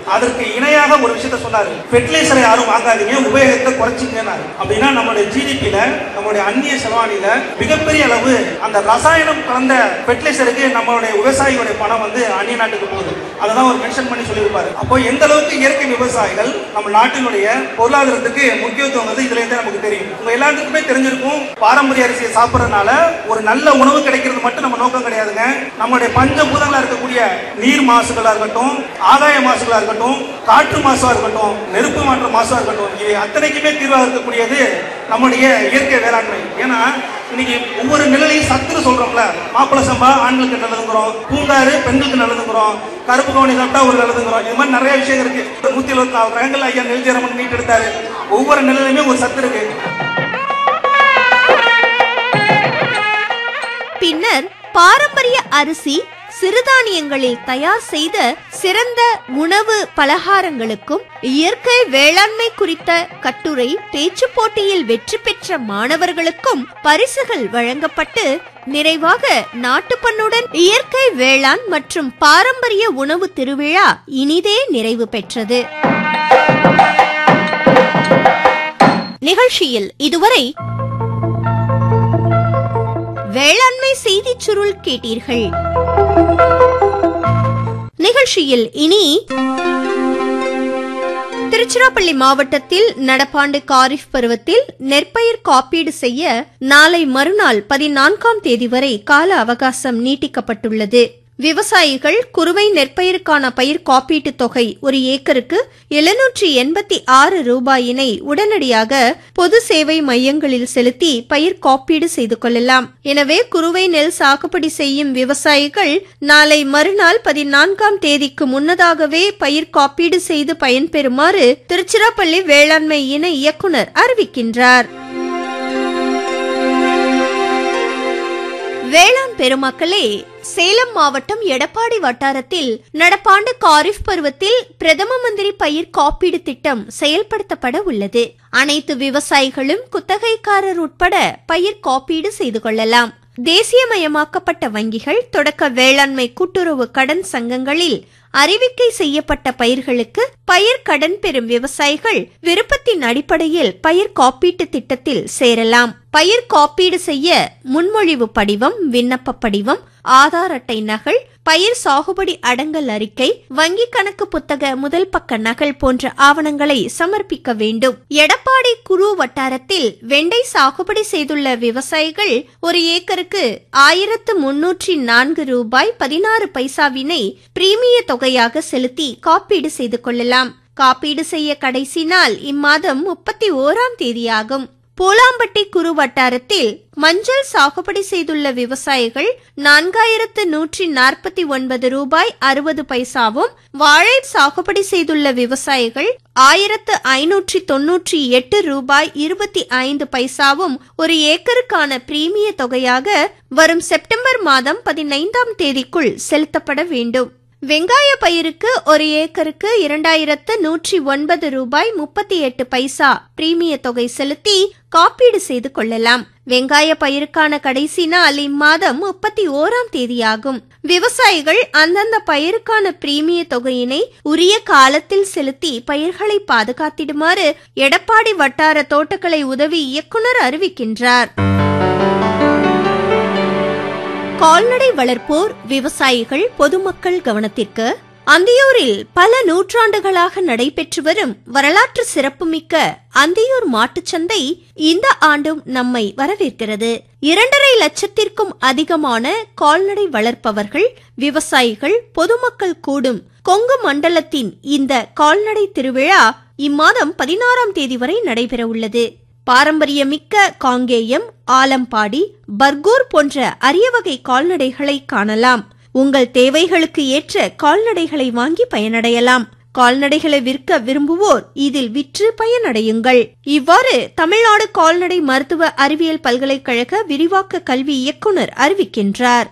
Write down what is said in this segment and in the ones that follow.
அதற்கு இணையாக ஒரு விஷயத்த சொன்னாரு ஃபெர்டிலைசரை யாரும் வாங்காதீங்க உபயோகத்தை குறைச்சிங்கன்னாரு அப்படின்னா நம்மளுடைய ஜிடிபியில நம்மளுடைய அந்நிய செலவாணியில மிகப்பெரிய அளவு அந்த ரசாயனம் கலந்த ஃபெர்டிலைசருக்கு நம்மளுடைய விவசாயிகளுடைய பணம் வந்து அந்நிய நாட்டுக்கு போகுது அதை தான் ஒரு மென்ஷன் பண்ணி சொல்லியிருப்பாரு அப்போ எந்த அளவுக்கு இயற்கை விவசாயிகள் நம்ம நாட்டினுடைய பொருளாதாரத்துக்கு முக்கியத்துவம் வந்து இதுல இருந்தே நமக்கு தெரியும் உங்க எல்லாத்துக்குமே தெரிஞ்சிருக்கும் பாரம்பரிய அரிசியை சாப்பிட்றதுனால ஒரு நல்ல உணவு கிடைக்கிறது மட்டும் நம்ம நோக்கம் கிடையாதுங்க நம்மளுடைய பஞ்சபூதங்களா இருக்கக்கூடிய நீர் மாசுகளா இருக்கட்டும் ஆகாய மாசுகளா இருக்கட்டும் காற்று மாசா இருக்கட்டும் நெருப்பு மாற்ற மாசா இருக்கட்டும் இது அத்தனைக்குமே தீர்வாக இருக்கக்கூடியது நம்முடைய இயற்கை வேளாண்மை ஏன்னா இன்னைக்கு ஒவ்வொரு நிலையிலையும் சத்துன்னு சொல்றோம்ல மாப்பிள சம்பா ஆண்களுக்கு நல்லதுங்கிறோம் பூங்காறு பெண்களுக்கு நல்லதுங்கிறோம் கருப்பு கவனி சாப்பிட்டா ஒரு நல்லதுங்கிறோம் இது மாதிரி நிறைய விஷயம் இருக்கு நூத்தி எழுபத்தி நாலு ரகங்கள் ஐயா நெல்ஜரமன் மீட் எடுத்தாரு ஒவ்வொரு நிலையிலுமே ஒரு சத்து இருக்கு பின்னர் பாரம்பரிய அரிசி சிறுதானியங்களில் தயார் செய்த சிறந்த உணவு பலகாரங்களுக்கும் இயற்கை வேளாண்மை குறித்த கட்டுரை பேச்சு போட்டியில் வெற்றி பெற்ற மாணவர்களுக்கும் பரிசுகள் வழங்கப்பட்டு நிறைவாக நாட்டுப்பண்ணுடன் இயற்கை வேளாண் மற்றும் பாரம்பரிய உணவு திருவிழா இனிதே நிறைவு பெற்றது நிகழ்ச்சியில் இதுவரை வேளாண்மை செய்திச் சுருள் கேட்டீர்கள் நிகழ்ச்சியில் இனி திருச்சிராப்பள்ளி மாவட்டத்தில் நடப்பாண்டு காரிஃப் பருவத்தில் நெற்பயிர் காப்பீடு செய்ய நாளை மறுநாள் பதினான்காம் தேதி வரை கால அவகாசம் நீட்டிக்கப்பட்டுள்ளது விவசாயிகள் குறுவை நெற்பயிருக்கான பயிர் காப்பீட்டுத் தொகை ஒரு ஏக்கருக்கு எழுநூற்றி எண்பத்தி ஆறு ரூபாயினை உடனடியாக பொது சேவை மையங்களில் செலுத்தி பயிர் காப்பீடு செய்து கொள்ளலாம் எனவே குறுவை நெல் சாகுபடி செய்யும் விவசாயிகள் நாளை மறுநாள் பதினான்காம் தேதிக்கு முன்னதாகவே பயிர் காப்பீடு செய்து பயன்பெறுமாறு திருச்சிராப்பள்ளி வேளாண்மை இணை இயக்குனர் அறிவிக்கின்றார் வேளாண் பெருமக்களே சேலம் மாவட்டம் எடப்பாடி வட்டாரத்தில் நடப்பாண்டு காரிஃப் பருவத்தில் பிரதம மந்திரி பயிர் காப்பீடு திட்டம் செயல்படுத்தப்பட உள்ளது அனைத்து விவசாயிகளும் குத்தகைக்காரர் உட்பட பயிர் காப்பீடு செய்து கொள்ளலாம் தேசியமயமாக்கப்பட்ட வங்கிகள் தொடக்க வேளாண்மை கூட்டுறவு கடன் சங்கங்களில் அறிவிக்கை செய்யப்பட்ட பயிர்களுக்கு பயிர் கடன் பெறும் விவசாயிகள் விருப்பத்தின் அடிப்படையில் பயிர் காப்பீட்டு திட்டத்தில் சேரலாம் பயிர் காப்பீடு செய்ய முன்மொழிவு படிவம் விண்ணப்ப படிவம் ஆதார் அட்டை நகல் பயிர் சாகுபடி அடங்கல் அறிக்கை வங்கி கணக்கு புத்தக முதல் பக்க நகல் போன்ற ஆவணங்களை சமர்ப்பிக்க வேண்டும் எடப்பாடி குரு வட்டாரத்தில் வெண்டை சாகுபடி செய்துள்ள விவசாயிகள் ஒரு ஏக்கருக்கு ஆயிரத்து முன்னூற்றி நான்கு ரூபாய் பதினாறு பைசாவினை பிரீமிய தொகையாக செலுத்தி காப்பீடு செய்து கொள்ளலாம் காப்பீடு செய்ய கடைசி நாள் இம்மாதம் முப்பத்தி ஓராம் தேதியாகும் பூலாம்பட்டி குரு வட்டாரத்தில் மஞ்சள் சாகுபடி செய்துள்ள விவசாயிகள் நான்காயிரத்து நூற்றி நாற்பத்தி ஒன்பது ரூபாய் அறுபது பைசாவும் வாழை சாகுபடி செய்துள்ள விவசாயிகள் ஆயிரத்து ஐநூற்றி தொன்னூற்றி எட்டு ரூபாய் இருபத்தி ஐந்து பைசாவும் ஒரு ஏக்கருக்கான பிரீமிய தொகையாக வரும் செப்டம்பர் மாதம் பதினைந்தாம் தேதிக்குள் செலுத்தப்பட வேண்டும் வெங்காய பயிருக்கு ஒரு ஏக்கருக்கு இரண்டாயிரத்து நூற்றி ஒன்பது ரூபாய் முப்பத்தி எட்டு பைசா பிரீமிய தொகை செலுத்தி காப்பீடு செய்து கொள்ளலாம் வெங்காய பயிருக்கான கடைசி நாள் இம்மாதம் முப்பத்தி ஓராம் தேதியாகும் விவசாயிகள் அந்தந்த பயிருக்கான பிரீமிய தொகையினை உரிய காலத்தில் செலுத்தி பயிர்களை பாதுகாத்திடுமாறு எடப்பாடி வட்டார தோட்டக்கலை உதவி இயக்குனர் அறிவிக்கின்றார் கால்நடை வளர்ப்போர் விவசாயிகள் பொதுமக்கள் கவனத்திற்கு அந்தியூரில் பல நூற்றாண்டுகளாக நடைபெற்று வரும் வரலாற்று சிறப்புமிக்க அந்தியூர் மாட்டுச்சந்தை இந்த ஆண்டும் நம்மை வரவேற்கிறது இரண்டரை லட்சத்திற்கும் அதிகமான கால்நடை வளர்ப்பவர்கள் விவசாயிகள் பொதுமக்கள் கூடும் கொங்கு மண்டலத்தின் இந்த கால்நடை திருவிழா இம்மாதம் பதினாறாம் தேதி வரை நடைபெற உள்ளது பாரம்பரியமிக்க காங்கேயம் ஆலம்பாடி பர்கூர் போன்ற அரிய வகை கால்நடைகளை காணலாம் உங்கள் தேவைகளுக்கு ஏற்ற கால்நடைகளை வாங்கி பயனடையலாம் கால்நடைகளை விற்க விரும்புவோர் இதில் விற்று பயனடையுங்கள் இவ்வாறு தமிழ்நாடு கால்நடை மருத்துவ அறிவியல் பல்கலைக்கழக விரிவாக்க கல்வி இயக்குனர் அறிவிக்கின்றார்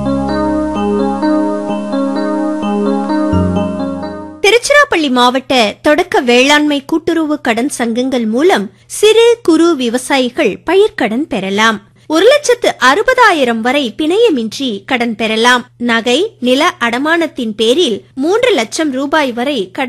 திருச்சிராப்பள்ளி மாவட்ட தொடக்க வேளாண்மை கூட்டுறவு கடன் சங்கங்கள் மூலம் சிறு குறு விவசாயிகள் பயிர்க்கடன் பெறலாம் ஒரு லட்சத்து அறுபதாயிரம் வரை பிணையமின்றி கடன் பெறலாம் நகை நில அடமானத்தின் பேரில் மூன்று லட்சம் ரூபாய் வரை கடன்